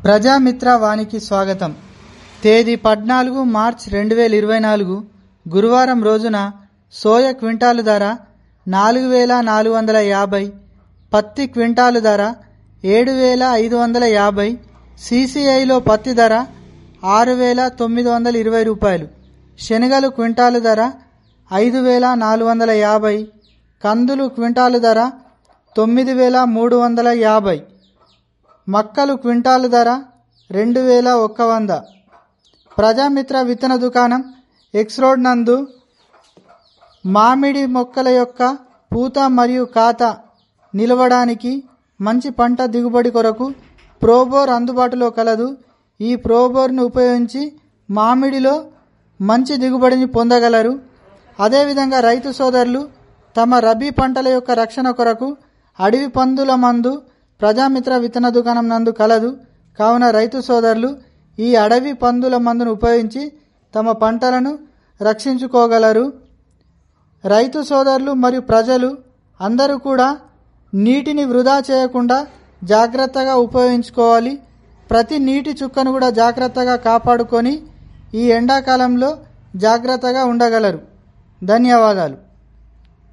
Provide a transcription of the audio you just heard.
ప్రజామిత్ర వానికి స్వాగతం తేదీ పద్నాలుగు మార్చ్ రెండు వేల ఇరవై నాలుగు గురువారం రోజున సోయ క్వింటాలు ధర నాలుగు వేల నాలుగు వందల యాభై పత్తి క్వింటాలు ధర ఏడు వేల ఐదు వందల యాభై సీసీఐలో పత్తి ధర ఆరు వేల తొమ్మిది వందల ఇరవై రూపాయలు శనగలు క్వింటాలు ధర ఐదు వేల నాలుగు వందల యాభై కందులు క్వింటాలు ధర తొమ్మిది వేల మూడు వందల యాభై మక్కలు క్వింటాలు ధర రెండు వేల ఒక్క వంద ప్రజామిత్ర విత్తన దుకాణం ఎక్స్ రోడ్ నందు మామిడి మొక్కల యొక్క పూత మరియు కాత నిలవడానికి మంచి పంట దిగుబడి కొరకు ప్రోబోర్ అందుబాటులో కలదు ఈ ప్రోబోర్ను ఉపయోగించి మామిడిలో మంచి దిగుబడిని పొందగలరు అదేవిధంగా రైతు సోదరులు తమ రబీ పంటల యొక్క రక్షణ కొరకు అడవి పందుల మందు ప్రజామిత్ర విత్తన దుకాణం నందు కలదు కావున రైతు సోదరులు ఈ అడవి పందుల మందును ఉపయోగించి తమ పంటలను రక్షించుకోగలరు రైతు సోదరులు మరియు ప్రజలు అందరూ కూడా నీటిని వృధా చేయకుండా జాగ్రత్తగా ఉపయోగించుకోవాలి ప్రతి నీటి చుక్కను కూడా జాగ్రత్తగా కాపాడుకొని ఈ ఎండాకాలంలో జాగ్రత్తగా ఉండగలరు ధన్యవాదాలు